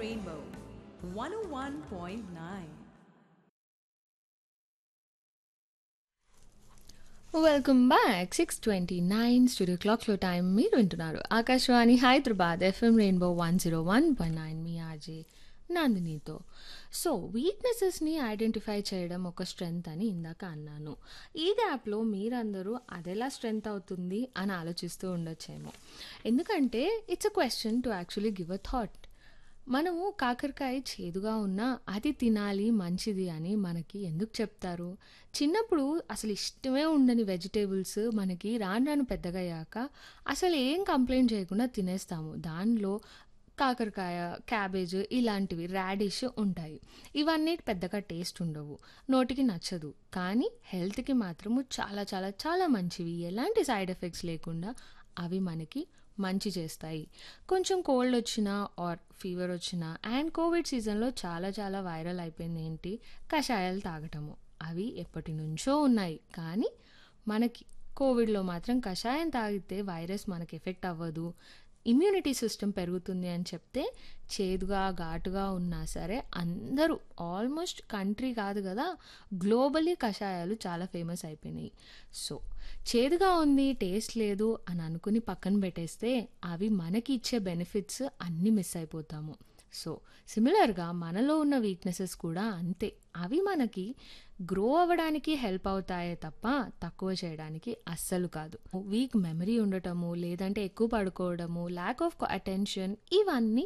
Rainbow 101.9. Welcome back six twenty nine studio క్లాక్లో time మీరు వింటున్నారు Akashvani Hyderabad FM rainbow one zero one point nine మీ RJ నందినితో so వీక్నెసెస్ని ఐడెంటిఫై చేయడం ఒక స్ట్రెంగ్త్ అని ఇందాక అన్నాను ఈ గ్యాప్లో మీరందరూ అదెలా స్ట్రెంగ్త్ అవుతుంది అని ఆలోచిస్తూ ఉండొచ్చేమో ఎందుకంటే it's a question to actually give a thought మనము కాకరకాయ చేదుగా ఉన్నా అది తినాలి మంచిది అని మనకి ఎందుకు చెప్తారు చిన్నప్పుడు అసలు ఇష్టమే ఉండని వెజిటేబుల్స్ మనకి రాను రాను పెద్దగయ్యాక అసలు ఏం కంప్లైంట్ చేయకుండా తినేస్తాము దానిలో కాకరకాయ క్యాబేజ్ ఇలాంటివి రాడిష్ ఉంటాయి ఇవన్నీ పెద్దగా టేస్ట్ ఉండవు నోటికి నచ్చదు కానీ హెల్త్కి మాత్రము చాలా చాలా చాలా మంచివి ఎలాంటి సైడ్ ఎఫెక్ట్స్ లేకుండా అవి మనకి మంచి చేస్తాయి కొంచెం కోల్డ్ వచ్చినా ఆర్ ఫీవర్ వచ్చినా అండ్ కోవిడ్ సీజన్లో చాలా చాలా వైరల్ అయిపోయింది ఏంటి కషాయాలు తాగటము అవి ఎప్పటి నుంచో ఉన్నాయి కానీ మనకి కోవిడ్లో మాత్రం కషాయం తాగితే వైరస్ మనకి ఎఫెక్ట్ అవ్వదు ఇమ్యూనిటీ సిస్టమ్ పెరుగుతుంది అని చెప్తే చేదుగా ఘాటుగా ఉన్నా సరే అందరూ ఆల్మోస్ట్ కంట్రీ కాదు కదా గ్లోబలీ కషాయాలు చాలా ఫేమస్ అయిపోయినాయి సో చేదుగా ఉంది టేస్ట్ లేదు అని అనుకుని పక్కన పెట్టేస్తే అవి మనకి ఇచ్చే బెనిఫిట్స్ అన్నీ మిస్ అయిపోతాము సో సిమిలర్గా మనలో ఉన్న వీక్నెసెస్ కూడా అంతే అవి మనకి గ్రో అవ్వడానికి హెల్ప్ అవుతాయే తప్ప తక్కువ చేయడానికి అస్సలు కాదు వీక్ మెమరీ ఉండటము లేదంటే ఎక్కువ పడుకోవడము ల్యాక్ ఆఫ్ అటెన్షన్ ఇవన్నీ